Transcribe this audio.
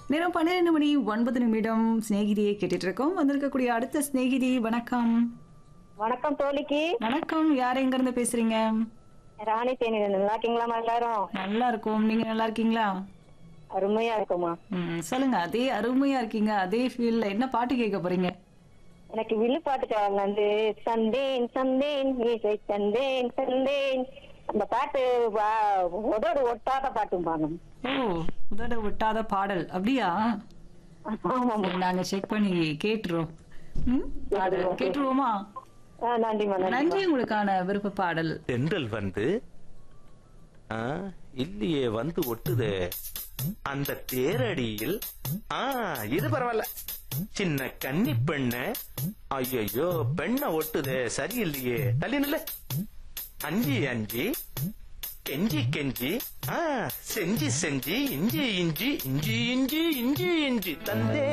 நேரம் பன்னிரெண்டு மணி ஒன்பது நிமிடம் சிநேகிதியை கேட்டுட்டு இருக்கோம் வந்திருக்கக்கூடிய அடுத்த சிநேகிதி வணக்கம் வணக்கம் தோழிக்கு வணக்கம் யார் எங்க இருந்து பேசுறீங்க ராணி தேனி நல்லா இருக்கீங்களாமா எல்லாரும் நல்லா இருக்கும் நீங்க நல்லா இருக்கீங்களா அருமையா இருக்குமா ம், சொல்லுங்க அதே அருமையா இருக்கீங்க அதே ஃபீல்ல என்ன பாட்டு கேட்க போறீங்க எனக்கு வில்லுப்பாட்டு வந்து சந்தேன் சந்தேன் இசை சந்தேன் சந்தேன் அந்த பாட்டு வா- உதடு ஒட்டாத பாட்டும்பாங்க ஓ உதட விட்டாத பாடல் அப்படியா ஆமாமா சரி, நாங்க செக் பண்ணி கேட்டுறோம் ம், பாடல் கேட்டுருவோமா ஆ, நன்றிம்மா நன்றி நன்றி உங்களுக்கான விருப்ப பாடல் தென்றல் வந்து ஆ, இல்லையே வந்து ஒட்டுதே அந்த தேரடியில் ஆ இது பரவாயில்ல சின்ன கன்னி பெண்ண ஐயோ பெண்ண ஒட்டுதே சரியில்லையே தள்ளி நில்லு அஞ்சி அஞ்சி கெஞ்சி கெஞ்சி ஆ செஞ்சி செஞ்சி இஞ்சி இஞ்சி இஞ்சி இஞ்சி இஞ்சி இஞ்சி தந்தே